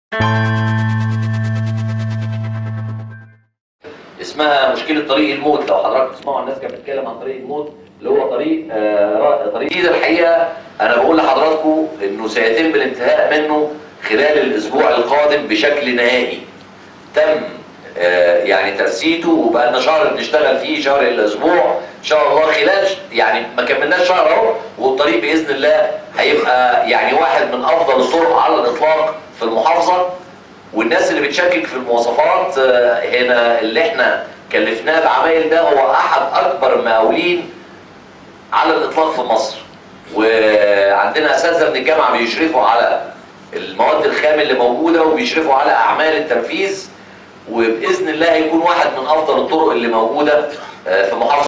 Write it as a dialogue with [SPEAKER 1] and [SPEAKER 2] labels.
[SPEAKER 1] اسمها مشكله طريق الموت لو حضرتك تسمعوا الناس كانت بتتكلم عن طريق الموت اللي هو طريق آه طريق جديد الحقيقه انا بقول لحضراتكم انه سيتم الانتهاء منه خلال الاسبوع القادم بشكل نهائي تم آه يعني ترسيته وبقى لنا شهر بنشتغل فيه شهر الا اسبوع ان شاء الله خلال يعني ما كملناش شهر اهو والطريق باذن الله هيبقى يعني واحد من افضل الطرق على الاطلاق في المحافظه والناس اللي بتشكك في المواصفات هنا اللي احنا كلفناه بعمايل ده هو احد اكبر المقاولين على الاطلاق في مصر وعندنا اساتذه من الجامعه بيشرفوا على المواد الخام اللي موجوده وبيشرفوا على اعمال التنفيذ وباذن الله هيكون واحد من افضل الطرق اللي موجوده في محافظه